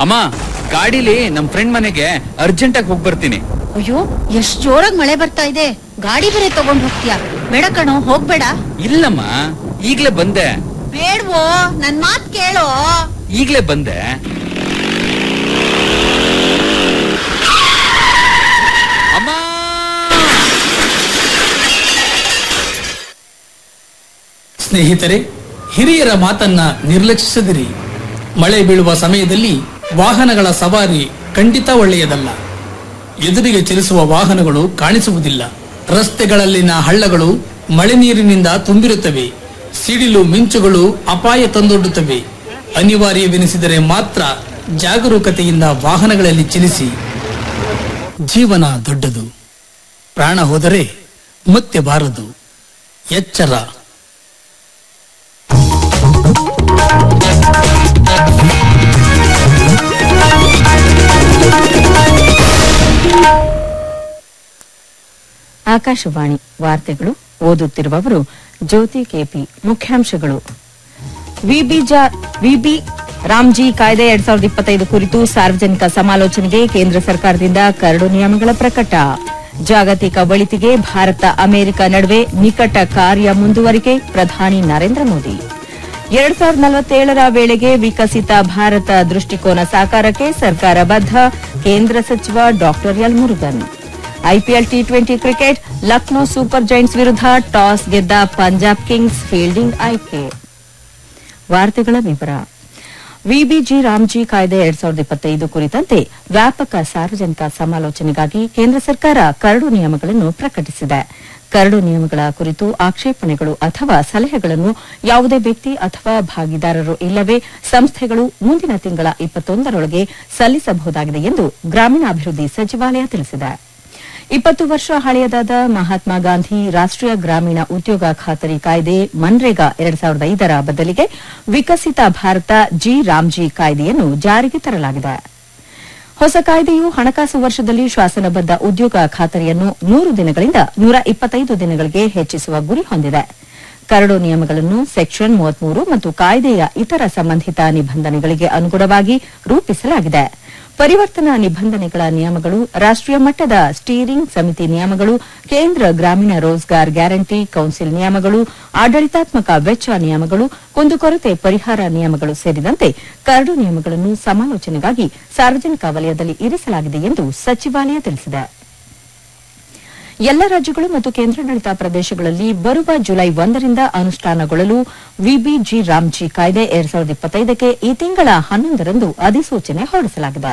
ಅಮ್ಮ ಗಾಡಿಲಿ ನಮ್ ಫ್ರೆಂಡ್ ಮನೆಗೆ ಅರ್ಜೆಂಟ್ ಆಗಿ ಹೋಗಿ ಬರ್ತೀನಿ ಅಯ್ಯೋ ಎಷ್ಟ್ ಜೋರಾಗಿ ಮಳೆ ಬರ್ತಾ ಇದೆ ಗಾಡಿ ಬೇರೆ ತಗೊಂಡ್ ಹೋಗ್ತೀಯಾ ಬೇಡ ಕಣೋ ಹೋಗ್ಬೇಡ ಇಲ್ಲಮ್ಮ ಈಗ್ಲೇ ಬಂದೆ ಬೇಡ್ವೋ ನನ್ ಮಾತ್ ಕೇಳೋ ಈಗ್ಲೇ ಬಂದೆ ಅಮ್ಮ ಸ್ನೇಹಿತರೆ ಹಿರಿಯರ ಮಾತನ್ನ ನಿರ್ಲಕ್ಷಿಸದಿರಿ ಮಳೆ ಬೀಳುವ ಸಮಯದಲ್ಲಿ ವಾಹನಗಳ ಸವಾರಿ ಖಂಡಿತ ಒಳ್ಳೆಯದಲ್ಲ ಎದುರಿಗೆ ಚಲಿಸುವ ವಾಹನಗಳು ಕಾಣಿಸುವುದಿಲ್ಲ ರಸ್ತೆಗಳಲ್ಲಿನ ಹಳ್ಳಗಳು ಮಳೆ ನೀರಿನಿಂದ ತುಂಬಿರುತ್ತವೆ ಸಿಡಿಲು ಮಿಂಚುಗಳು ಅಪಾಯ ತಂದೊಡ್ಡುತ್ತವೆ ಅನಿವಾರ್ಯವೆನಿಸಿದರೆ ಮಾತ್ರ ಜಾಗರೂಕತೆಯಿಂದ ವಾಹನಗಳಲ್ಲಿ ಚಲಿಸಿ ಜೀವನ ದೊಡ್ಡದು ಪ್ರಾಣ ಹೋದರೆ ಮತ್ತೆ ಬಾರದು ಎಚ್ಚರ ಆಕಾಶವಾಣಿ ವಾರ್ತೆಗಳು ಓದುತ್ತಿರುವವರು ಜ್ಯೋತಿ ಕೆಪಿ ಮುಖ್ಯಾಂಶಗಳು ವಿಬಿ ಜಾ- ವಿಬಿ ರಾಮ್ಜಿ ಕಾಯ್ದೆ ಎರಡ್ ಸಾವಿರದ ಇಪ್ಪತ್ತೈದು ಕುರಿತು ಸಾರ್ವಜನಿಕ ಸಮಾಲೋಚನೆಗೆ ಕೇಂದ್ರ ಸರ್ಕಾರದಿಂದ ಕರಡು ನಿಯಮಗಳ ಪ್ರಕಟ ಜಾಗತಿಕ ಒಳಿತಿಗೆ ಭಾರತ ಅಮೆರಿಕ ನಡುವೆ ನಿಕಟ ಕಾರ್ಯ ಮುಂದುವರಿಕೆ ಪ್ರಧಾನಿ ನರೇಂದ್ರ ಮೋದಿ ಎರಡ್ ಸಾವಿರದ ನಲವತ್ತೇಳರ ವೇಳೆಗೆ ವಿಕಸಿತ ಭಾರತ ದೃಷ್ಟಿಕೋನ ಸಾಕಾರಕ್ಕೆ ಸರ್ಕಾರ ಬದ್ಧ ಕೇಂದ್ರ ಸಚಿವ ಡಾ L Murugan IPL T twenty cricket Lucknow Super Giants ವಿರುದ್ಧ ಟಾಸ್ ಗೆದ್ದ ಪಂಜಾಬ್ ಕಿಂಗ್ಸ್ ಫೀಲ್ಡಿಂಗ್ ಆಯ್ಕೆ ವಾರ್ತೆಗಳ ವಿವರ ವಿಬಿಜಿ ರಾಮ್ಜಿ ಕಾಯ್ದೆ ಎರಡ್ ಸಾವಿರದ ಇಪ್ಪತ್ತೈದು ಕುರಿತಂತೆ ವ್ಯಾಪಕ ಸಾರ್ವಜನಿಕ ಸಮಾಲೋಚನೆಗಾಗಿ ಕೇಂದ್ರ ಸರ್ಕಾರ ಕರಡು ನಿಯಮಗಳನ್ನು ಪ್ರಕಟಿಸಿದೆ ಕರಡು ನಿಯಮಗಳ ಕುರಿತು ಆಕ್ಷೇಪಣೆಗಳು ಅಥವಾ ಸಲಹೆಗಳನ್ನು ಯಾವುದೇ ವ್ಯಕ್ತಿ ಅಥವಾ ಭಾಗಿದಾರರು ಇಲ್ಲವೇ ಸಂಸ್ಥೆಗಳು ಮುಂದಿನ ತಿಂಗಳ ಇಪ್ಪತ್ತೊಂದರೊಳಗೆ ಸಲ್ಲಿಸಬಹುದಾಗಿದೆ ಎಂದು ಗ್ರಾಮೀಣಾಭಿವೃದ್ಧಿ ಸಚಿವಾಲಯ ತಿಳಿಸಿದೆ ಇಪ್ಪತ್ತು ವರ್ಷ ಹಳೆಯದಾದ ಮಹಾತ್ಮ ಗಾಂಧಿ ರಾಷ್ಟೀಯ ಗ್ರಾಮೀಣ ಉದ್ಯೋಗ ಖಾತರಿ ಕಾಯ್ದೆ ಮನ್ರೇಗಾ ಎರಡ್ ಸಾವಿರದ ಐದರ ಬದಲಿಗೆ ವಿಕಸಿತ ಭಾರತ ಜಿ ರಾಮ್ಜಿ ಕಾಯ್ದೆಯನ್ನು ಜಾರಿಗೆ ತರಲಾಗಿದೆ ಹೊಸ ಕಾಯ್ದೆಯು ಹಣಕಾಸು ವರ್ಷದಲ್ಲಿ ಶಾಸನಬದ್ದ ಉದ್ಯೋಗ ಖಾತರಿಯನ್ನು ನೂರು ದಿನಗಳಿಂದ ನೂರ ಇಪ್ಪತ್ತೈದು ದಿನಗಳಿಗೆ ಹೆಚ್ಚಿಸುವ ಗುರಿ ಹೊಂದಿದೆ ಕರಡು ನಿಯಮಗಳನ್ನು ಸೆಕ್ಷನ್ ಮೂವತ್ಮೂರು ಮತ್ತು ಕಾಯ್ದೆಯ ಇತರ ಸಂಬಂಧಿತ ನಿಬಂಧನೆಗಳಿಗೆ ಅನುಗುಣವಾಗಿ ರೂಪಿಸಲಾಗಿದೆ ಪರಿವರ್ತನಾ ನಿಬಂಧನೆಗಳ ನಿಯಮಗಳು ರಾಷ್ಟೀಯ ಮಟ್ಟದ ಸ್ಟೀರಿಂಗ್ ಸಮಿತಿ ನಿಯಮಗಳು ಕೇಂದ್ರ ಗ್ರಾಮೀಣ ರೋಜ್ಗಾರ್ ಗ್ಯಾರಂಟಿ ಕೌನ್ಸಿಲ್ ನಿಯಮಗಳು ಆಡಳಿತಾತ್ಮಕ ವೆಚ್ಚ ನಿಯಮಗಳು ಕುಂದುಕೊರತೆ ಪರಿಹಾರ ನಿಯಮಗಳು ಸೇರಿದಂತೆ ಕರಡು ನಿಯಮಗಳನ್ನು ಸಮಾಲೋಚನೆಗಾಗಿ ಸಾರ್ವಜನಿಕ ವಲಯದಲ್ಲಿ ಇರಿಸಲಾಗಿದೆ ಎಂದು ಸಚಿವಾಲಯ ತಿಳಿಸಿದೆ ಎಲ್ಲ ರಾಜ್ಯಗಳು ಮತ್ತು ಕೇಂದ್ರಾಡಳಿತ ಪ್ರದೇಶಗಳಲ್ಲಿ ಬರುವ ಜುಲೈ ಒಂದರಿಂದ ಅನುಷ್ಠಾನಗೊಳ್ಳಲು ವಿಬಿಜಿ ರಾಮ್ಜಿ ಕಾಯ್ದೆ ಎರಡ್ ಸಾವಿರದ ಇಪ್ಪತ್ತೈದಕ್ಕೆ ಈ ತಿಂಗಳ ಹನ್ನೊಂದರಂದು ಅಧಿಸೂಚನೆ ಹೊರಡಿಸಲಾಗಿದೆ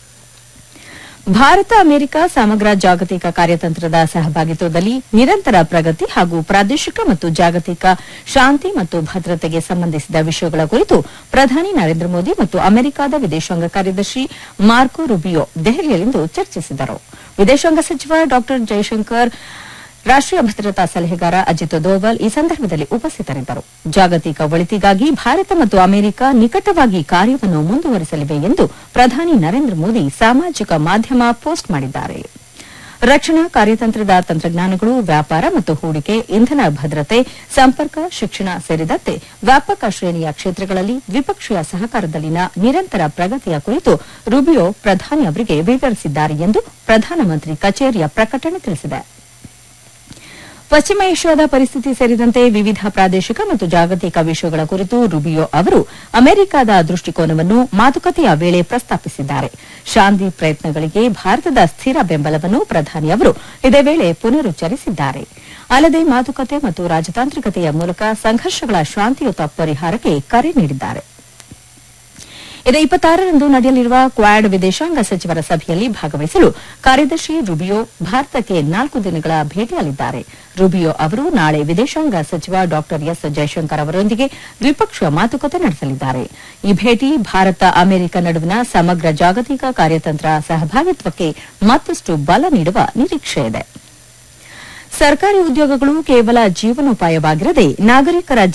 ಭಾರತ ಅಮೆರಿಕ ಸಮಗ್ರ ಜಾಗತಿಕ ಕಾರ್ಯತಂತ್ರದ ಸಹಭಾಗಿತ್ವದಲ್ಲಿ ನಿರಂತರ ಪ್ರಗತಿ ಹಾಗೂ ಪ್ರಾದೇಶಿಕ ಮತ್ತು ಜಾಗತಿಕ ಶಾಂತಿ ಮತ್ತು ಭದ್ರತೆಗೆ ಸಂಬಂಧಿಸಿದ ವಿಷಯಗಳ ಕುರಿತು ಪ್ರಧಾನಿ ನರೇಂದ್ರ ಮೋದಿ ಮತ್ತು ಅಮೆರಿಕದ ವಿದೇಶಾಂಗ ಕಾರ್ಯದರ್ಶಿ ಮಾರ್ಕೊ ರುಬಿಯೋ ದೆಹಲಿಯಲ್ಲಿಂದು ಚರ್ಚಿಸಿದರು ವಿದೇಶಾಂಗ ಸಚಿವ ಡಾ ಜೈಶಂಕರ್ ರಾಷ್ಟೀಯ ಭದ್ರತಾ ಸಲಹೆಗಾರ ಅಜಿತ್ ದೋವಲ್ ಈ ಸಂದರ್ಭದಲ್ಲಿ ಉಪಸ್ಥಿತರಿದ್ದರು ಜಾಗತಿಕ ಒಳಿತಿಗಾಗಿ ಭಾರತ ಮತ್ತು ಅಮೆರಿಕ ನಿಕಟವಾಗಿ ಕಾರ್ಯವನ್ನು ಮುಂದುವರಿಸಲಿವೆ ಎಂದು ಪ್ರಧಾನಿ ನರೇಂದ್ರ ಮೋದಿ ಸಾಮಾಜಿಕ ಮಾಧ್ಯಮ ಪೋಸ್ಟ್ ಮಾಡಿದ್ದಾರೆ ರಕ್ಷಣಾ ಕಾರ್ಯತಂತ್ರದ ತಂತ್ರಜ್ಞಾನಗಳು ವ್ಯಾಪಾರ ಮತ್ತು ಹೂಡಿಕೆ ಇಂಧನ ಭದ್ರತೆ ಸಂಪರ್ಕ ಶಿಕ್ಷಣ ಸೇರಿದಂತೆ ವ್ಯಾಪಕ ಶ್ರೇಣಿಯ ಕ್ಷೇತ್ರಗಳಲ್ಲಿ ದ್ವಿಪಕ್ಷೀಯ ಸಹಕಾರದಲ್ಲಿನ ನಿರಂತರ ಪ್ರಗತಿಯ ಕುರಿತು ರುಬಿಯೋ ಪ್ರಧಾನಿ ಅವರಿಗೆ ವಿವರಿಸಿದ್ದಾರೆ ಎಂದು ಪ್ರಧಾನಮಂತ್ರಿ ಕಚೇರಿಯ ಪ್ರಕಟಣೆ ತಿಳಿಸಿದೆ ಪಶ್ಚಿಮ ಏಷ್ಯಾದ ಪರಿಸ್ಥಿತಿ ಸೇರಿದಂತೆ ವಿವಿಧ ಪ್ರಾದೇಶಿಕ ಮತ್ತು ಜಾಗತಿಕ ವಿಷಯಗಳ ಕುರಿತು ರುಬಿಯೋ ಅವರು ಅಮೆರಿಕದ ದೃಷ್ಟಿಕೋನವನ್ನು ಮಾತುಕತೆಯ ವೇಳೆ ಪ್ರಸ್ತಾಪಿಸಿದ್ದಾರೆ ಶಾಂತಿ ಪ್ರಯತ್ನಗಳಿಗೆ ಭಾರತದ ಸ್ಥಿರ ಬೆಂಬಲವನ್ನು ಪ್ರಧಾನಿ ಅವರು ಇದೇ ವೇಳೆ ಪುನರುಚ್ಚರಿಸಿದ್ದಾರೆ ಅಲ್ಲದೆ ಮಾತುಕತೆ ಮತ್ತು ರಾಜತಾಂತ್ರಿಕತೆಯ ಮೂಲಕ ಸಂಘರ್ಷಗಳ ಶಾಂತಿಯುತ ಪರಿಹಾರಕ್ಕೆ ಕರೆ ನೀಡಿದ್ದಾರೆ ಇದೇ ಇಪ್ಪತ್ತಾರರಂದು ನಡೆಯಲಿರುವ ಕ್ವಾಡ್ ವಿದೇಶಾಂಗ ಸಚಿವರ ಸಭೆಯಲ್ಲಿ ಭಾಗವಹಿಸಲು ಕಾರ್ಯದರ್ಶಿ ರುಬಿಯೋ ಭಾರತಕ್ಕೆ ನಾಲ್ಕು ದಿನಗಳ ಭೇಟಿಯಲ್ಲಿದ್ದಾರೆ ರುಬಿಯೋ ಅವರು ನಾಳೆ ವಿದೇಶಾಂಗ ಸಚಿವ ಡಾ ಎಸ್ ಜೈಶಂಕರ್ ಅವರೊಂದಿಗೆ ದ್ವಿಪಕ್ಷೀಯ ಮಾತುಕತೆ ನಡೆಸಲಿದ್ದಾರೆ ಈ ಭೇಟಿ ಭಾರತ ಅಮೆರಿಕ ನಡುವಿನ ಸಮಗ್ರ ಜಾಗತಿಕ ಕಾರ್ಯತಂತ್ರ ಸಹಭಾಗಿತ್ವಕ್ಕೆ ಮತ್ತಷ್ಟು ಬಲ ನೀಡುವ ನಿರೀಕ್ಷೆಯಿದೆ ಸರ್ಕಾರಿ ಉದ್ಯೋಗಗಳು ಕೇವಲ ಜೀವನೋಪಾಯವಾಗಿರದೆ ನಾಗರಿಕರ